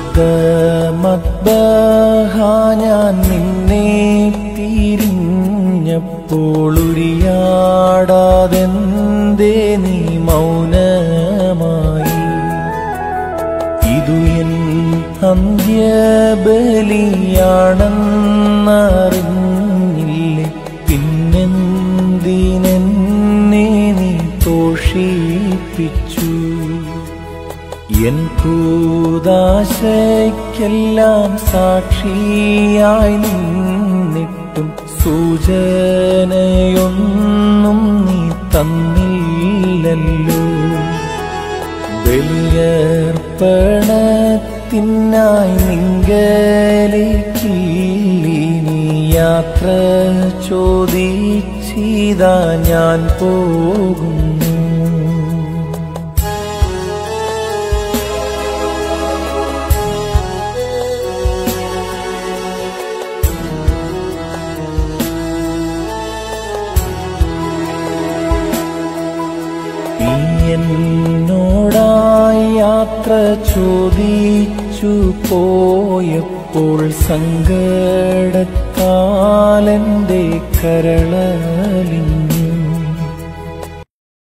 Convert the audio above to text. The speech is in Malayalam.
മദ്ബഹ ഞാൻ നിന്നെ തിരിഞ്ഞപ്പോൾ ഉരിയാടാതെന്തേ നീ മൗനമായി ഇതു എൻ അന്ത്യബലിയാണെന്നറിഞ്ഞില്ലേ പിന്നെന്തിനെന്നെ നീ തോഷിപ്പിച്ചു എൻ കൂതാശയ്ക്കെല്ലാം സാക്ഷിയായി നിന്നിട്ടും സൂചനയൊന്നും നീ തന്നില്ലല്ലോ ബലിയർപ്പണത്തിനായി നിങ്കലേക്കില്ലിനി യാത്ര ചോദിച്ചിതാ ഞാൻ പോകുന്നു നീ എന്നോടായി യാത്ര ചോദിച്ചു പോയപ്പോൾ സങ്കടത്താലെന്റെ കരളലിഞ്ഞു